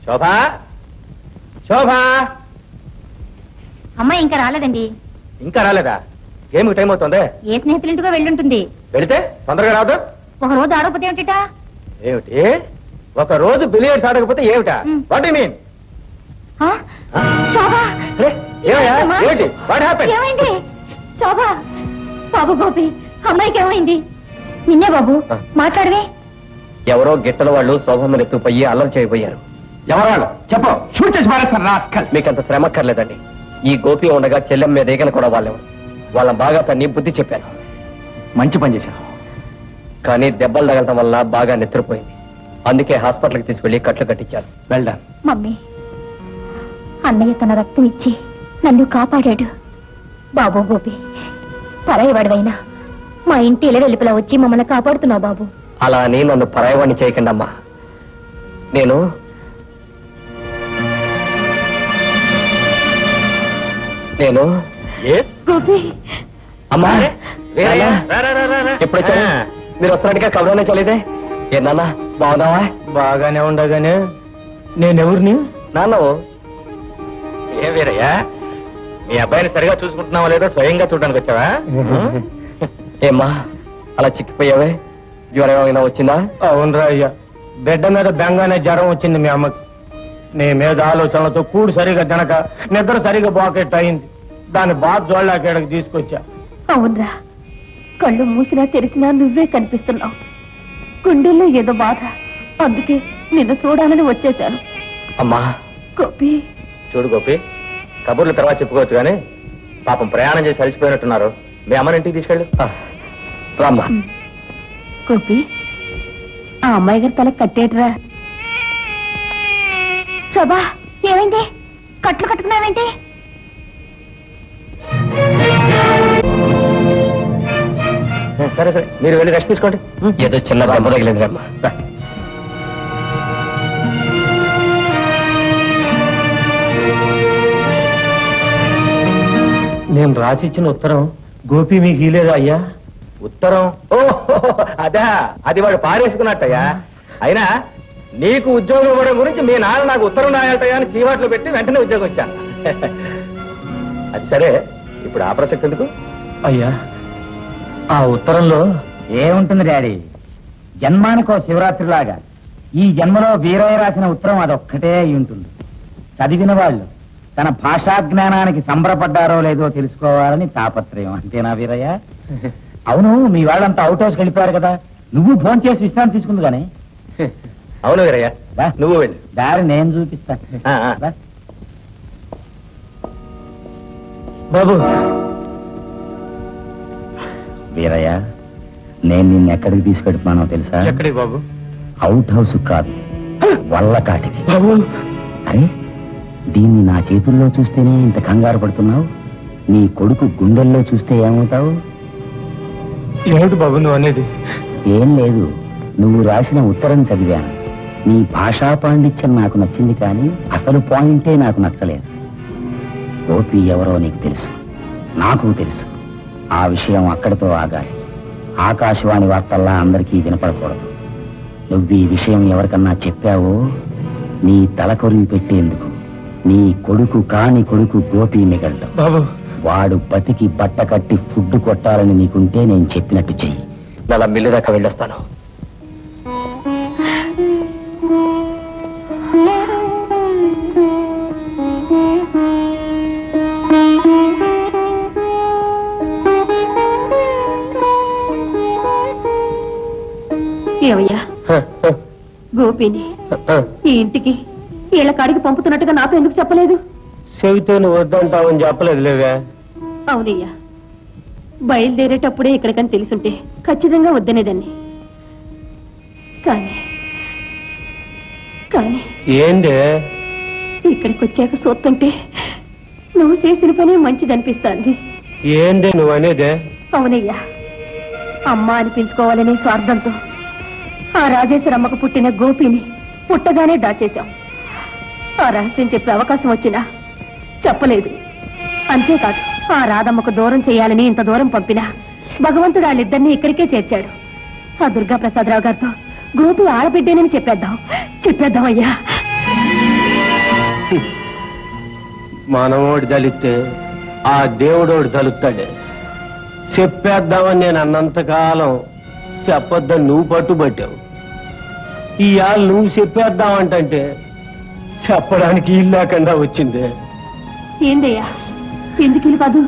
శోభా శోభా అమ్మాయి ఇంకా రాలేదండి ఇంకా రాలేదా ఏమి టైం అవుతుంది ఏ స్నేహితులింటికో వెళ్ళుంటుంది వెళితే తొందరగా రాదు ఒక రోజు ఆడకపోతే ఏమిటా ఏమిటి ఒక రోజు బిలియర్డ్స్ ఆడకపోతే ఏమిటా మ్. వాట్ మీన్ శోభ ఏమయ్యా అమ్మా? ఏమిటి వాట్ హ్యాపెన్ ఏమైంది శోభ బాబు గోపి అమ్మాయికి ఏమైంది నిన్నే బాబు ఆ. మాట్లాడవే ఎవరో గిట్టల వాళ్ళు శోభమ్మని ఎత్తుపోయి అల్లరి చేయబోయారు ఎవరు చెప్పు షూట్ చేసి మారేస్తారు రాస్కల్ మీకంత శ్రమ అక్కర్లేదండి ఈ గోపి ఉండగా చెల్లెం మీద ఏగన కూడా వాళ్ళెవరు వాళ్ళని బాగా తన్ని బుద్ధి చెప్పాను మంచి పని చేశావు కానీ దెబ్బలు తగలటం వల్ల బాగా నిద్రపోయింది అందుకే హాస్పిటల్కి తీసుకెళ్లి కట్లు కట్టించారు వెల్డన్ మమ్మీ అన్నయ్య తన రక్తం ఇచ్చి నన్ను కాపాడాడు బాబు గోపి పరాయవాడివైనా మా ఇంటి ఇలా వెలుపల వచ్చి మమ్మల్ని కాపాడుతున్నావు బాబు అలా అని నన్ను పరాయవాణ్ణి చేయకండి అమ్మా నేను నేను గోపి అమ్మా వీరయ్య, నాన్నా, రా, రా, రా, రా, రా. ఎప్పుడు వచ్చారు ఆ. మీరు వస్తున్నట్టుగా కబురనే చలిదే ఏ నాన్న బాగున్నావా బాగానే ఉండగానే నేనెవరిని నాన్న ఏ వీరయ్యా మీ అబ్బాయిని సరిగా చూసుకుంటున్నావా లేదో స్వయంగా చూడడానికి వచ్చావా ఏమ్మా అలా చిక్కిపోయావే జ్వరం ఏమైనా వచ్చిందా అవునరా అయ్యా బిడ్డ మీద బెంగానే జ్వరం వచ్చింది మీ అమ్మకి నీ మీద ఆలోచనలతో కూడు సరిగా తినక నిద్ర సరిగా బాకెట్ అయింది దాన్ని బాధ జోళ్ళకి ఇక్కడికి తీసుకొచ్చా అవునరా కళ్ళు మూసినా తెరిసినా నువ్వే కనిపిస్తున్నావు గుండెల్లో ఏదో బాధ అందుకే నిన్ను చూడాలని వచ్చేశాను అమ్మా గోపి చూడు గోపి కబుర్లు తర్వాత చెప్పుకోవచ్చు కానీ పాపం ప్రయాణం చేసి అలసిపోయినట్టున్నారు మీ అమ్మని ఇంటికి తీసుకెళ్ళు ఆ, రామ్మా గోపి ఆ అమ్మాయి గారి తల కట్టేట్రా శోభా ఏమైంది కట్లు కట్టుకున్నావేంటి సరే సరే మీరు వెళ్ళి రెస్ట్ తీసుకోండి ఏదో చిన్న దెబ్బ తగిలింది అమ్మా రా. నేను రాసిచ్చిన ఉత్తరం గోపి మీకు ఇలేదా అయ్యా ఉత్తరం ఓ అదా అది వాడు పారేసుకున్నట్టయ్యా అయినా నీకు ఉద్యోగం ఇవ్వడం గురించి మీ నాన్న నాకు ఉత్తరం రాయాలటయ్యా అని చీవాట్లు పెట్టి వెంటనే ఉద్యోగం వచ్చాను అది సరే ఇప్పుడు ఆ ప్రసక్తి ఎందుకు అయ్యా ఆ ఉత్తరంలో ఏముంటుంది డాడీ జన్మానికో శివరాత్రి లాగా ఈ జన్మలో వీరయ్య రాసిన ఉత్తరం అదొక్కటే అయి ఉంటుంది చదివిన వాళ్ళు తన భాషా జ్ఞానానికి సంబరపడ్డారో లేదో తెలుసుకోవాలని తాపత్రయం అంతేనా వీరయ్య అవును మీ వాళ్ళంతా అవుట్ హౌస్కి వెళ్ళిపోయారు కదా నువ్వు ఫోన్ చేసి విశ్రాంతి తీసుకుంది కానీ అవును వీరయ్య రా. నువ్వు వెళ్ళి దారి నేను చూపిస్తా ఆ, ఆ. రా. బాబు వీరయ్య నేను నిన్ను ఎక్కడికి తీసుకెడుతున్నానో తెలుసా ఎక్కడికి బాబు అవుట్ హౌస్ కాదు వల్లకాటికి బాబు అరే దీన్ని నా చేతుల్లో చూస్తేనే ఇంత కంగారు పడుతున్నావు నీ కొడుకు గుండెల్లో చూస్తే ఏమవుతావు ఏమిటి బాబు నువ్వు అనేది ఏం లేదు నువ్వు రాసిన ఉత్తరం చదివాను నీ భాషా పాండిత్యం నాకు నచ్చింది కానీ అసలు పాయింటే నాకు నచ్చలేదు గోపి ఎవరో నీకు తెలుసు నాకు తెలుసు ఆ విషయం అక్కడితో ఆగాలి ఆకాశవాణి వార్తల్లా అందరికీ వినపడకూడదు నువ్వు ఈ విషయం ఎవరికన్నా చెప్పావో నీ తలకొరివి పెట్టేందుకు నీ కొడుకు కాని కొడుకు గోపి మిగలడం బాబు వాడు బతికి బట్ట కట్టి ఫుడ్ కొట్టాలని నీకుంటే నేను చెప్పినట్టు చెయ్యి అలా మిల్లు దాకా వెళ్ళొస్తాను ఏమయ్యా గోపిని ఈ ఇంటికి వీళ్ళ కాడికి పంపుతున్నట్టుగా నాతో ఎందుకు చెప్పలేదు చెబితే నువ్వు వద్దంటావని చెప్పలేదు లేవే అవునయ్యా బయలుదేరేటప్పుడే ఇక్కడికని తెలుసుంటే ఖచ్చితంగా వద్దనేదాన్ని కానీ కానీ ఏందే ఇక్కడికి వచ్చాక చూస్తుంటే నువ్వు చేసిన పని మంచిదనిపిస్తాంది ఏందే నువ్వు అనేదే అవునయ్యా అమ్మ అనిపించుకోవాలనే స్వార్థంతో ఆ రాజేశ్వరమ్మకు పుట్టిన గోపిని పుట్టగానే దాచేశాం ఆ రహస్యం చెప్పే అవకాశం వచ్చినా చెప్పలేదు అంతేకాదు ఆ రాధమ్మకు దూరం చేయాలని ఇంత దూరం పంపినా భగవంతుడు వాళ్ళిద్దరిని ఇక్కడికే చేర్చాడు ఆ దుర్గా ప్రసాదరావు గారితో గోపి ఆడబిడ్డేనని చెప్పేద్దాం చెప్పేద్దాం అయ్యా మనమోడు తలిస్తే ఆ దేవుడోడు తలుస్తాడే చెప్పేద్దామని నేను అన్నంతకాలం చెప్పొద్దని నువ్వు పట్టుబట్టావు ఇవాళ నువ్వు చెప్పేద్దామంటే చెప్పడానికి ఇల్లు లేకుండా వచ్చిందే ఏందయ్యా ఎందుకు ఇది కాదు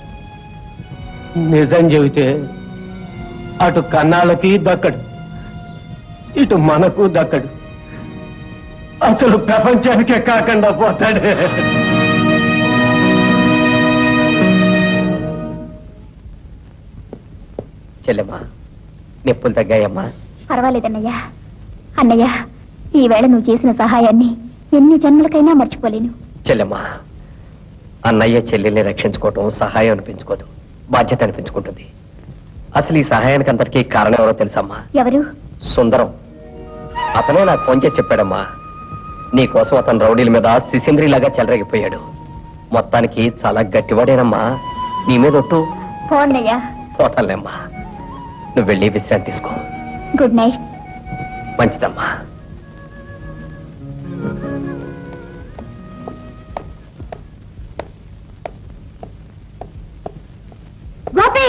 నిజం చెబితే అటు కన్నాళ్ళకి దక్కడు ఇటు మనకు దక్కడు అసలు ప్రపంచానికే కాకుండా పోతాడే చెల్లెమ్మా నొప్పులు తగ్గాయమ్మా పర్వాలేదన్నయ్యా అన్నయ్య ఈవేళ నువ్వు చేసిన సహాయాన్ని ఎన్ని జన్మలకైనా మర్చిపోలేను చెల్లెమ్మా అన్నయ్య చెల్లెల్ని రక్షించుకోవటం సహాయం అనిపించుకోదు బాధ్యత అనిపించుకుంటుంది అసలు ఈ సహాయానికి అంతటికీ కారణం ఎవరో తెలుసమ్మా ఎవరు సుందరం అతనే నాకు ఫోన్ చేసి చెప్పాడమ్మా నీ కోసం అతను రౌడీల మీద సిసింద్రిలాగా చెలరేగిపోయాడు మొత్తానికి చాలా గట్టివాడేనమ్మా నీ మీద ఒట్టు పోన్నయ్యా పోతానులేమ్మా నువ్వు వెళ్ళి విశ్రాంతి తీసుకో గుడ్ నైట్ మంచిదమ్మా గోపి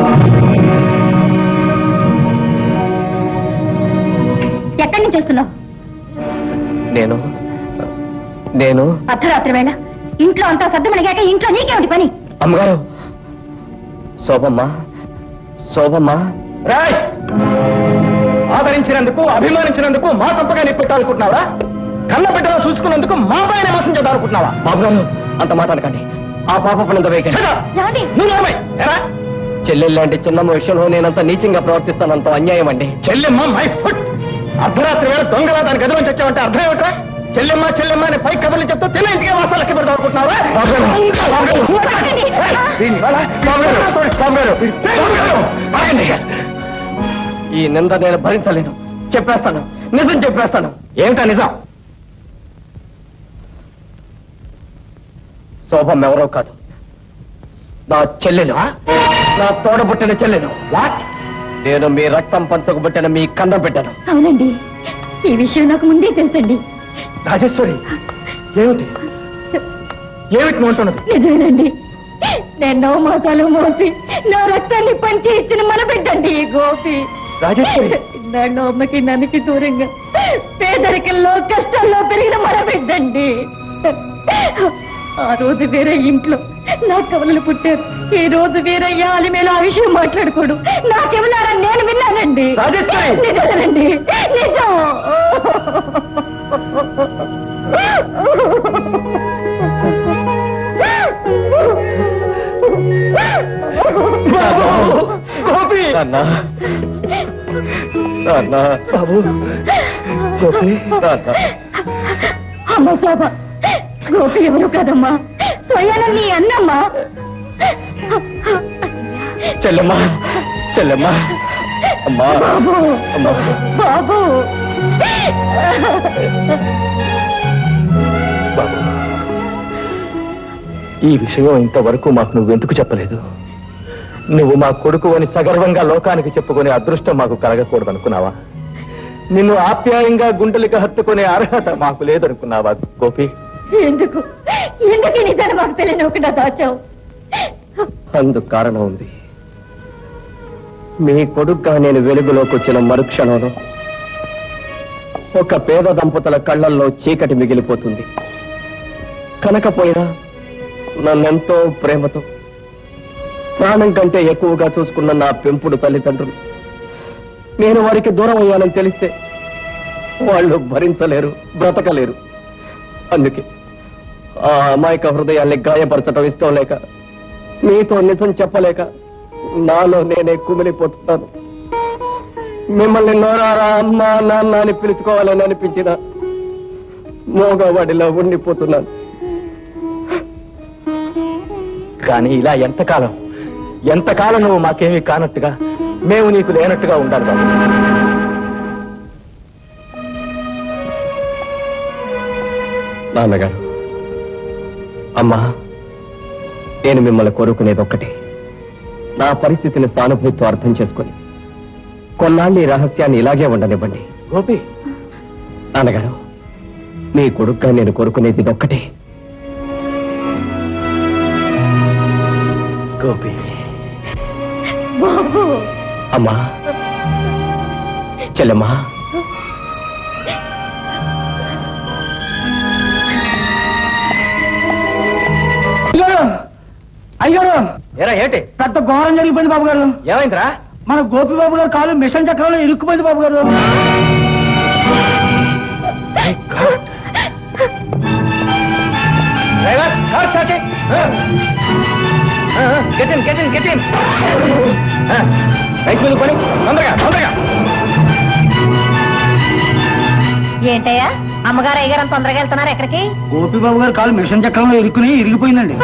ఎక్కడి నుంచి వస్తున్నావు నేను నేను అర్ధరాత్రి వేళ ఇంట్లో అంతా సర్దుమణిగాక ఇంట్లో నీకేమిటి పని అమ్మగారు శోభమ్మ శోభమ్మ రాయ్ ఆదరించినందుకు అభిమానించినందుకు మా తప్పగా నీ పెట్టాలనుకుంటున్నావా కన్న బిడ్డలో చూసుకున్నందుకు మా పైన మోసం చేద్దామనుకుంటున్నావా బాబు గారు అంత మాట అనకండి ఆ పాప పనంత వేయకండి ఏమండి నువ్వు నోర్మై. ఎరా చెల్లెళ్ళు లాంటి చిన్నమ్మ విషయంలో నేనంత నీచంగా ప్రవర్తిస్తానంత అన్యాయం అండి చెల్లెమ్మ మై ఫుట్ అర్ధరాత్రి వేళ దొంగలా దాని గదిలోంచి వచ్చావంటే అర్థం ఏమిట్రా చెల్లెమ్మ చెల్లెమ్మ అని పై కబుర్లు చెప్తూ తిన్న ఇంటికే వాసాలు లెక్క పెడదాం అనుకుంటున్నావా ఈ నింద నేను భరించలేను చెప్పేస్తాను నిజం చెప్పేస్తాను ఏమిటా నిజం శోభం ఎవరో కాదు నా చెల్లెలు నా తోడబుట్టిన చెల్లెలు వాట్ నేను మీ రక్తం పంచకబుట్టిన మీ కన్నం పెట్టాను అవునండి ఈ విషయం నాకు ముందే తెలుసండి రాజేశ్వరి ఏమిటి ఏమిటి నువ్వు అంటున్నది నిజమేనండి నేను నవ మాసాలు మోసి నా రక్తాన్ని పంచి ఇచ్చిన మన బిడ్డండి ఈ గోపి రాజేశ్వరి నన్ను అమ్మకి నన్నుకి దూరంగా పేదరికంలో కష్టాల్లో పెరిగిన మన బిడ్డండి ఆ రోజు వేరే ఇంట్లో నా కవలలు పుట్టారు ఈ రోజు వేరే యాలి మీద ఆ విషయం మాట్లాడుకోడు నా చెవులారా నేను విన్నానండి రాజేశ్వరి! నిజమేనండి నిజం గోపి నాన్న నాన్న బాబు గోపి నాన్న అమ్మ శోభ గోపి ఎవరు కదమ్మా స్వయాన నీ అన్నమ్మా చెల్లెమ్మ చెల్లెమ్మ అమ్మా బాబు అమ్మా బాబు బాబు ఈ విషయం ఇంతవరకు మాకు నువ్వెందుకు చెప్పలేదు నువ్వు మా కొడుకు అని సగర్వంగా లోకానికి చెప్పుకునే అదృష్టం మాకు కలగకూడదు అనుకున్నావా నిన్ను ఆప్యాయంగా గుండెలకు హత్తుకునే అర్హత మాకు లేదనుకున్నావా గోపి ఎందుకు ఎందుకు ఈ నిజాన్ని మాకు తెలియనివ్వకుండా దాచావు అందుకు కారణం ఉంది మీ కొడుగ్గా నేను వెలుగులోకి వచ్చిన మరుక్షణంలో ఒక పేద దంపతుల కళ్ళల్లో చీకటి మిగిలిపోతుంది కనకపోయినా నన్నెంతో ప్రేమతో ప్రాణం కంటే ఎక్కువగా చూసుకున్న నా పెంపుడు తల్లిదండ్రులు నేను వారికి దూరం అయ్యానని తెలిస్తే వాళ్ళు భరించలేరు బ్రతకలేరు అందుకే ఆ అమాయక హృదయాల్ని గాయపరచడం ఇష్టం లేక మీతో నిజం చెప్పలేక నాలో నేనే కుమిలిపోతున్నాను మిమ్మల్ని నోరారా అమ్మా నాన్న అని పిలుచుకోవాలని అనిపించిన మోగవాడిలో ఉండిపోతున్నాను కానీ ఇలా ఎంతకాలం ఎంతకాలం నువ్వు మాకేమీ కానట్టుగా మేము నీకు లేనట్టుగా ఉండాలి బాబు నాన్నగారు అమ్మా నేను మిమ్మల్ని కోరుకునేది ఒక్కటే నా పరిస్థితిని సానుభూతితో అర్థం చేసుకొని కొన్నాళ్ళు ఈ రహస్యాన్ని ఇలాగే ఉండనివ్వండి గోపి నాన్నగారు మీ కొడుకుగా నేను కోరుకునేది ఇదొక్కటే గోపి బాబు అమ్మా చెల్లెమ్మా అయ్యారు అయ్యారు ఏరా ఏంటి పెద్ద ఘోరం జరిగిపోయింది బాబు గారు ఏమైందిరా మన గోపి బాబు గారు కాలు మిషన్ చక్రంలో ఇరుక్కుపోయింది బాబు గారు డ్రైవర్ కార్ స్టార్ట్ చేయి get in get in get in rice mill కొని తొందరగా తొందరగా ఏంటయ్యా అమ్మగారు అయ్యగారు తొందరగా వెళ్తున్నారు ఎక్కడికి గోపి బాబు గారు కాలు మిషన్ చక్రంలో ఇరుక్కుని ఇరిగిపోయిందండి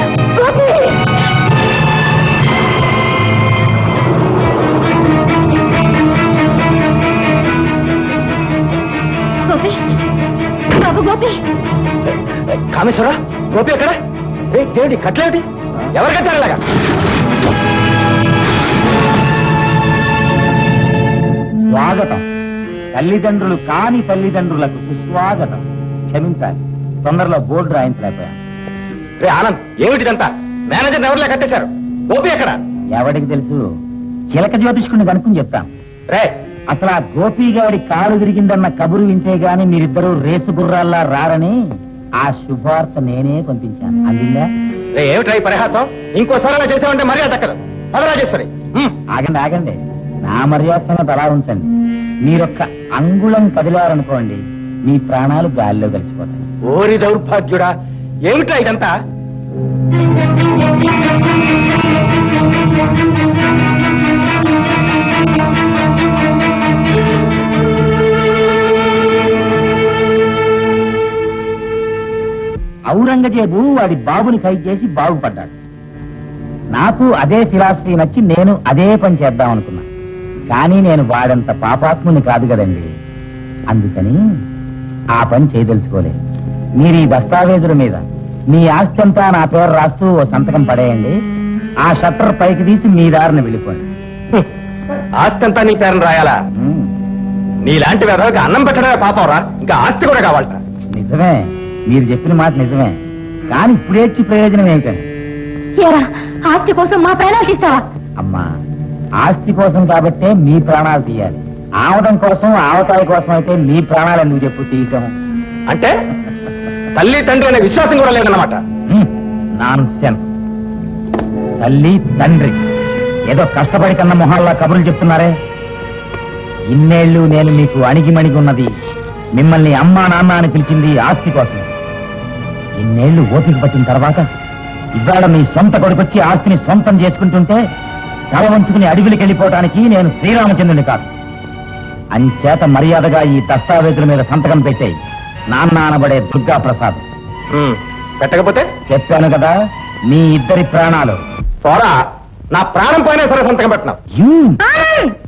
గోపి బాబు గోపి కామేశ్వర గోపి ఎక్కడ ఏ దేవుడి కట్లేమిటి ఎవరు కట్టారు ఇలాగా స్వాగతం తల్లిదండ్రులు కాని తల్లిదండ్రులకు సుస్వాగతం క్షమించాలి తొందరలో బోర్డు రాయించలేకపోయాను రే ఆనంద్ ఏమిటిదంతా మేనేజర్ ఎవరిలా కట్టేశారు గోపి ఎక్కడ ఎవడికి తెలుసు చిలక జ్యోతిష్కుని కనుక్కుని చెప్తాను రే అసలు ఆ గోపి గారి కాలు విరిగిందన్న కబురు వింటే గాని మీరిద్దరూ రేసు గుర్రాల్లా రారని ఆ శుభార్త నేనే పంపించాను అందిందా రే ఏమిట్రా ఈ పరిహాసం ఇంకోసారి అలా చేసామంటే మర్యాద దక్కదు పదరాజేశ్వరి ఆగండి ఆగండి నా మర్యాద సంగతి అలా ఉంచండి మీరొక్క అంగుళం కదిలారనుకోండి మీ ప్రాణాలు గాలిలో కలిసిపోతాయి ఓరి దౌర్భాగ్యుడా ఏమిట్రా ఇదంతా ఔరంగజేబు వాడి బాబుని ఖైదు చేసి బాగుపడ్డాడు నాకు అదే ఫిలాసఫీ నచ్చి నేను అదే పని చేద్దాం అనుకున్నా కానీ నేను వాడంత పాపాత్ముని కాదు కదండి అందుకని ఆ పని చేయదలుచుకోలేదు మీరు ఈ దస్తావేజుల మీద మీ ఆస్తి అంతా నా పేరు రాస్తూ ఓ సంతకం పడేయండి ఆ షట్టర్ పైకి తీసి మీ దారిని వెళ్ళిపోండి ఆస్తి అంతా నీ పేరున రాయాలా ఉమ్, నీలాంటి వెధవకి అన్నం పెట్టడమే పాపం రా ఇంకా ఆస్తి కూడా కావాలట నిజమే మీరు చెప్పిన మాట నిజమే కానీ ఇప్పుడేచ్చి ప్రయోజనం ఏమిటండి ఏరా ఆస్తి కోసం మా ప్రాణాలు తీస్తావా అమ్మా ఆస్తి కోసం కాబట్టే మీ ప్రాణాలు తీయాలి ఆవడం కోసం ఆవతాయి కోసం అయితే మీ ప్రాణాలు ఎందుకు చెప్పు తీయటం అంటే తల్లి తండ్రి అనే విశ్వాసం కూడా లేదన్నమాట నాన్ సెన్స్ తల్లి తండ్రి ఏదో కష్టపడి కన్న మొహాల్లా కబుర్లు చెప్తున్నారే ఇన్నేళ్లు నేను మీకు అణిగిమణిగి ఉన్నది మిమ్మల్ని అమ్మా నాన్న అని పిలిచింది ఆస్తి కోసం ఇన్నేళ్లు ఓపిక పట్టిన తర్వాత ఇవాళ మీ సొంత కొడుకొచ్చి ఆస్తిని సొంతం చేసుకుంటుంటే తల వంచుకుని అడవికి వెళ్ళిపోవటానికి నేను శ్రీరామచంద్రుని కాదు అంచేత మర్యాదగా ఈ దస్తావేజుల మీద సంతకం పెట్టాయి నాన్న అనబడే దుర్గా ప్రసాద్ ఉమ్, పెట్టకపోతే చెప్పాను కదా మీ ఇద్దరి ప్రాణాలు పోరా నా ప్రాణం పైన సరే సంతకం పెట్టినావు యూ ఆనంద్